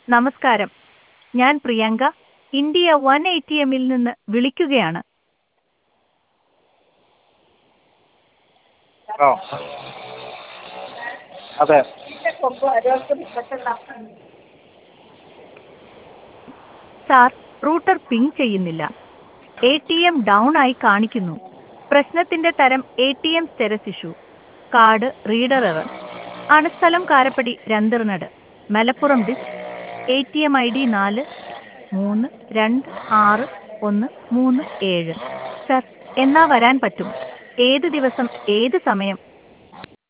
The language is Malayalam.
നമസ്കാരം ഞാൻ Priyanka India one A T എമ്മിൽ നിന്ന് വിളിക്കുകയാണ് ആ അതെ സാർ റൂട്ടർ പിങ് ചെയ്യുന്നില്ല എ ടി എം ഡൗൺ ആയി കാണിക്കുന്നു പ്രശ്നത്തിന്റെ തരം A T M status issue card reader error ആണ് സ്ഥലം കാരപ്പടി രണ്ടിർനട് Malappuram dist A T M I D നാല് മൂന്ന് രണ്ട് ആറ് ഒന്ന് മൂന്ന് ഏഴ് സർ എന്നാ വരാൻ പറ്റും ഏത് ദിവസം ഏത് സമയം